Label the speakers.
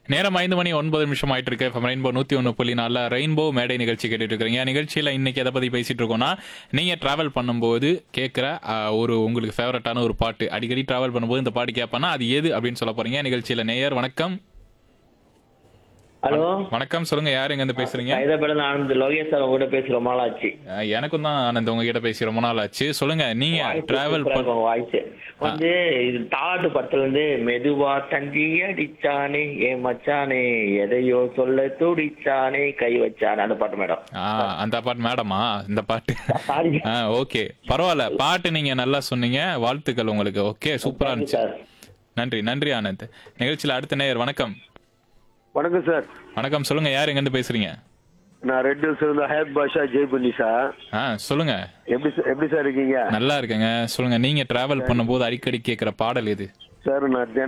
Speaker 1: நேரம் ஐந்து மணி ஒன்பது நிமிஷம் ஆயிட்டு இருக்கு FM ரெயின்போ நூத்தி ஒன்று புள்ளி நாலில் ரெயின்போ மேடை நிகழ்ச்சி கேட்டுட்டு இருக்கிறீங்க நிகழ்ச்சியில இன்னைக்கு எதை பத்தி பேசிட்டு இருக்கோம்னா நீங்க டிராவல் பண்ணும்போது கேட்குற ஒரு உங்களுக்கு ஃபேவரட்டான ஒரு பாட்டு அடிக்கடி டிராவல் பண்ணும்போது இந்த பாட்டு கேட்பேன்னா அது எது அப்படின்னு சொல்ல போறீங்க நிகழ்ச்சியில நேயர் வணக்கம்
Speaker 2: ஹலோ
Speaker 1: வணக்கம் சொல்லுங்க யார் எங்க இருந்து பேசுறீங்க
Speaker 2: ஹைதராபாத்ல ஆனந்த் லோகேஷ் சார் உங்ககிட்ட பேசி ரொம்ப நாள் ஆச்சு
Speaker 1: அஹ் எனக்கும் தான் ஆனந்த் உங்ககிட்ட பேசி ரொம்ப நாள் ஆச்சு சொல்லுங்க நீங்க டிராவல் பண்ண
Speaker 2: வாய்ஸ் வந்து இது தாலாட்டு படத்துல இருந்து மெதுவா தங்கி அடிச்சானே ஏ மச்சானே எதையோ சொல்ல துடிச்சானே கை வச்சானே அந்த பாட்டு மேடம்
Speaker 1: ஆ அந்த பாட்டு மேடமா இந்த பாட்டு
Speaker 2: சாரி
Speaker 1: ஆ ஓகே பரவாயில்ல பாட்டு நீங்க நல்லா சொன்னீங்க வாழ்த்துக்கள் உங்களுக்கு ஓகே சூப்பரா இருந்துச்சு
Speaker 2: சார்
Speaker 1: நன்றி நன்றி ஆனந்த் நிகழ்ச்சியில அடுத்த நேயர் வணக்கம்
Speaker 3: வணக்கம் சார்
Speaker 1: வணக்கம் சொல்லுங்க யார் எங்க இருந்து பேசுறீங்க
Speaker 3: நான் ரெட் ஹில்ஸ் இருந்து ஹயத் பாஷா ஜெய்புன்னி சார்
Speaker 1: ஆ சொல்லுங்க
Speaker 3: எப்படி சார் எப்படி சார் இருக்கீங்க
Speaker 1: நல்லா இருக்கேங்க சொல்லுங்க நீங்க டிராவல் பண்ணும்போது அடிக்கடி கேட்குற பாடல் எது
Speaker 3: சார் நான்